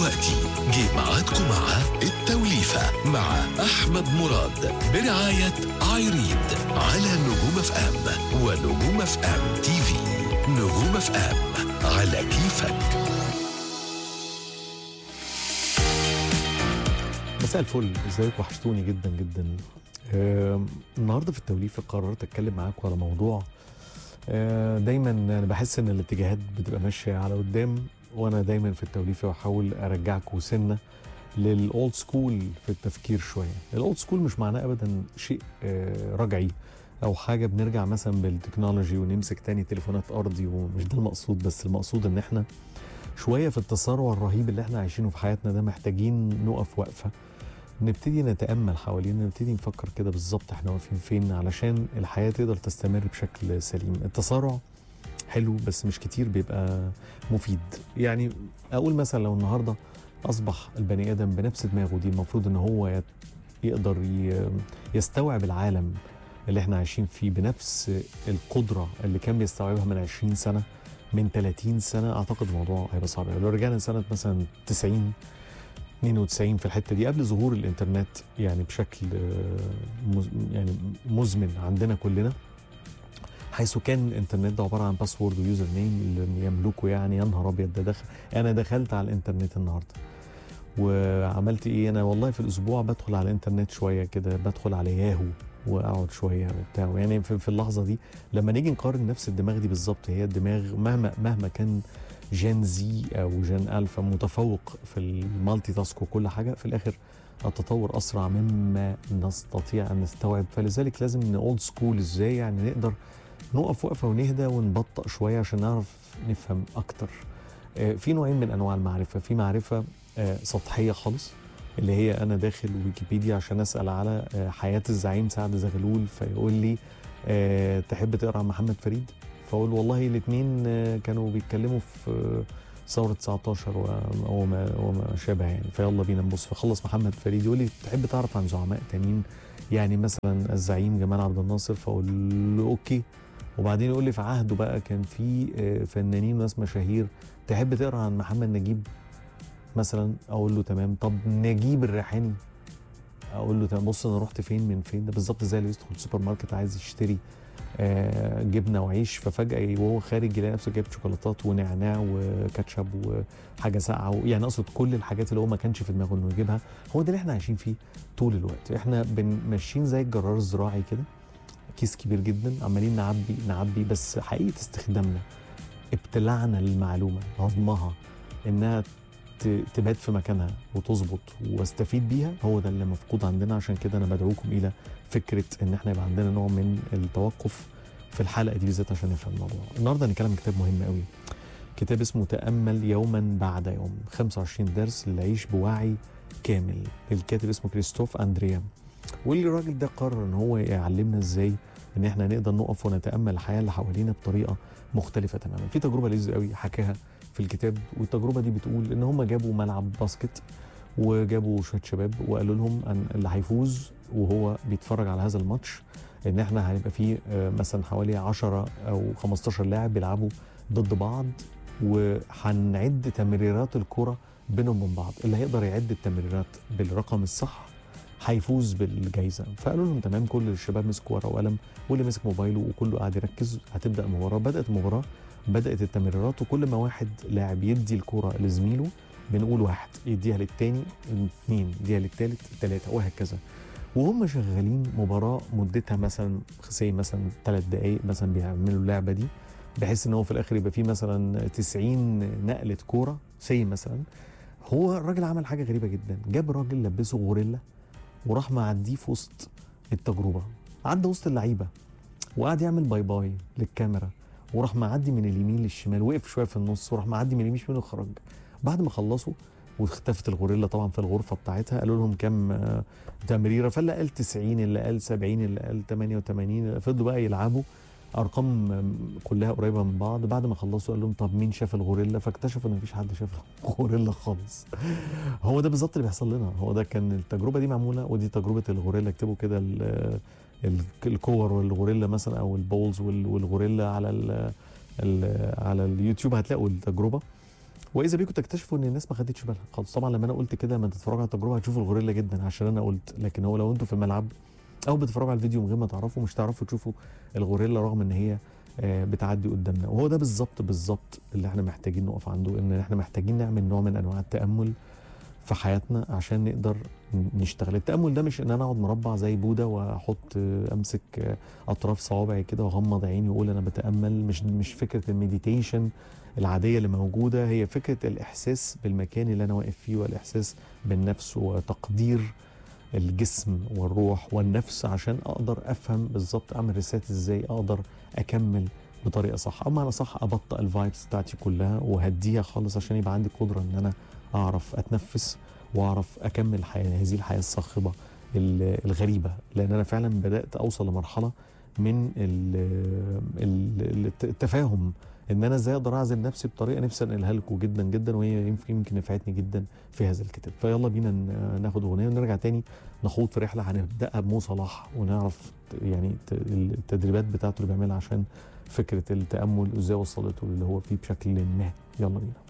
ودلوقتي جه ميعادكم مع التوليفة مع أحمد مراد برعاية ايريد على نجوم اف ام ونجوم اف ام تي في نجوم اف ام على كيفك مساء الفل ازيك وحشتوني جدا جدا آه النهارده في التوليفه قررت اتكلم معاكم على موضوع آه دايما انا بحس ان الاتجاهات بتبقى ماشيه على قدام وانا دايما في التوليفه بحاول ارجعكم سنه للاولد سكول في التفكير شويه الاولد سكول مش معناه ابدا شيء آه رجعي او حاجه بنرجع مثلا بالتكنولوجي ونمسك تاني تليفونات ارضي ومش ده المقصود بس المقصود ان احنا شويه في التسارع الرهيب اللي احنا عايشينه في حياتنا ده محتاجين نقف وقفه نبتدي نتامل حوالينا نبتدي نفكر كده بالظبط احنا واقفين فين علشان الحياه تقدر تستمر بشكل سليم التسارع حلو بس مش كتير بيبقى مفيد يعني اقول مثلا لو النهارده اصبح البني ادم بنفس دماغه دي المفروض ان هو يت- يقدر ي- يستوعب العالم اللي احنا عايشين فيه بنفس القدره اللي كان بيستوعبها من 20 سنه من 30 سنه اعتقد الموضوع هيبقى صعب لو رجعنا سنه مثلا 90 92 في الحته دي قبل ظهور الانترنت يعني بشكل آه، مز- يعني مزمن عندنا كلنا حيث كان الانترنت ده عباره عن باسورد ويوزر نيم اللي يملكه يعني يا نهار ابيض ده دخل انا دخلت على الانترنت النهارده وعملت ايه انا والله في الاسبوع بدخل على الانترنت شويه كده بدخل على ياهو واقعد شويه وبتاع يعني في, في اللحظه دي لما نيجي نقارن نفس الدماغ دي بالظبط هي الدماغ مهما مهما كان جين زي او جين الفا متفوق في المالتي تاسك وكل حاجه في الاخر التطور اسرع مما نستطيع ان نستوعب فلذلك لازم نولد سكول ازاي يعني نقدر نقف وقفه ونهدى ونبطأ شويه عشان نعرف نفهم اكتر آه، في نوعين من انواع المعرفه في معرفه آه، سطحيه خالص اللي هي انا داخل ويكيبيديا عشان اسال على آه، حياه الزعيم سعد زغلول فيقول لي آه، تحب تقرا عن محمد فريد فاقول والله الاثنين كانوا بيتكلموا في آه، ثوره 19 و- وما وما شابه يعني فيلا بينا نبص فخلص محمد فريد يقول لي تحب تعرف عن زعماء تانيين يعني مثلا الزعيم جمال عبد الناصر فاقول له اوكي وبعدين يقول لي في عهده بقى كان في آه، فنانين وناس مشاهير تحب تقرا عن محمد نجيب مثلا اقول له تمام طب نجيب الريحاني اقول له تمام بص انا رحت فين من فين ده بالظبط زي اللي يدخل السوبر ماركت عايز يشتري آه، جبنه وعيش ففجاه وهو خارج يلاقي نفسه جايب شوكولاتات ونعناع وكاتشب وحاجه ساقعه يعني اقصد كل الحاجات اللي هو ما كانش في دماغه انه يجيبها هو ده اللي احنا عايشين فيه طول الوقت احنا بن- ماشيين زي الجرار الزراعي كده كيس كبير جدا عمالين نعبي نعبي بس حقيقه استخدامنا ابتلاعنا للمعلومه هضمها انها ت- تبات في مكانها وتظبط واستفيد بيها هو ده اللي مفقود عندنا عشان كده انا بدعوكم الى فكره ان احنا يبقى عندنا نوع من التوقف في الحلقه دي بالذات عشان نفهم الموضوع النهارده هنتكلم عن كتاب مهم قوي كتاب اسمه تامل يوما بعد يوم 25 درس للعيش بوعي كامل الكاتب اسمه كريستوف اندريا واللي الراجل ده قرر ان هو يعلمنا ازاي ان احنا نقدر نقف ونتامل الحياه اللي حوالينا بطريقه مختلفه تماما في تجربه لذيذه قوي حكاها في الكتاب والتجربه دي بتقول ان هم جابوا ملعب باسكت وجابوا شويه شباب وقالوا لهم ان اللي هيفوز وهو بيتفرج على هذا الماتش ان احنا هيبقى فيه آه، مثلا حوالي 10 او 15 لاعب بيلعبوا ضد بعض وهنعد تمريرات الكره بينهم وبين بعض اللي هيقدر يعد التمريرات بالرقم الصح هيفوز بالجائزه فقالوا لهم تمام كل الشباب مسكوا ورقه وقلم واللي مسك موبايله وكله قاعد يركز هتبدا المباراه بدات المباراه بدات التمريرات وكل ما واحد لاعب يدي الكره لزميله بنقول واحد يديها للتاني اثنين يديها للتالت ثلاثه وهكذا وهم شغالين مباراه مدتها مثلا سي مثلا ثلاث دقائق مثلا بيعملوا اللعبه دي بحيث ان هو في الاخر يبقى فيه مثلا 90 نقله كوره سي مثلا هو الراجل عمل حاجه غريبه جدا جاب راجل لبسه غوريلا وراح معديه في وسط التجربه عدى وسط اللعيبه وقعد يعمل باي باي للكاميرا وراح معدي من اليمين للشمال وقف شويه في النص وراح معدي من اليمين شمال وخرج بعد ما خلصوا واختفت الغوريلا طبعا في الغرفه بتاعتها قالوا لهم كام آه، تمريره فاللي قال 90 اللي قال 70 اللي قال 88 فضلوا بقى يلعبوا ارقام آم، كلها قريبه من بعض بعد ما خلصوا قال لهم طب مين شاف الغوريلا فاكتشفوا ان مفيش حد شاف غوريلا خالص هو ده بالظبط اللي بيحصل لنا هو ده كان التجربه دي معموله ودي تجربه الغوريلا اكتبوا كده ال- ال- الكور والغوريلا مثلا او البولز وال- والغوريلا على ال ال على اليوتيوب هتلاقوا التجربه واذا بيكم تكتشفوا ان الناس ما خدتش بالها خالص طبعا لما انا قلت كده لما تتفرجوا على التجربه هتشوفوا الغوريلا جدا عشان انا قلت لكن هو لو انتوا في الملعب او بتتفرجوا على الفيديو من غير ما تعرفوا مش تعرفوا تشوفوا الغوريلا رغم ان هي آه، بتعدي قدامنا وهو ده بالظبط بالظبط اللي احنا محتاجين نقف عنده ان احنا محتاجين نعمل نوع من انواع التامل في حياتنا عشان نقدر نشتغل التامل ده مش ان انا اقعد مربع زي بوده واحط آه، امسك آه، اطراف صوابعي كده واغمض عيني واقول انا بتامل مش مش فكره المديتيشن العاديه اللي موجوده هي فكره الاحساس بالمكان اللي انا واقف فيه والاحساس بالنفس وتقدير الجسم والروح والنفس عشان اقدر افهم بالظبط اعمل ريسيت ازاي اقدر اكمل بطريقه صح او معنى صح ابطئ الفايبس بتاعتي كلها وهديها خالص عشان يبقى عندي قدره ان انا اعرف اتنفس واعرف اكمل الحياه هذه الحياه الصاخبه ال- الغريبه لان انا فعلا بدات اوصل لمرحله من ال- ال- التفاهم ان انا ازاي اقدر اعزل نفسي بطريقه نفسي انقلها لكم جدا جدا وهي يمكن يمكن نفعتني جدا في هذا الكتاب فيلا بينا ن- ناخد اغنيه ونرجع تاني نخوض في رحله هنبداها بمو صلاح ونعرف ت- يعني ت- التدريبات بتاعته اللي بيعملها عشان فكره التامل ازاي وصلته اللي هو فيه بشكل ما يلا بينا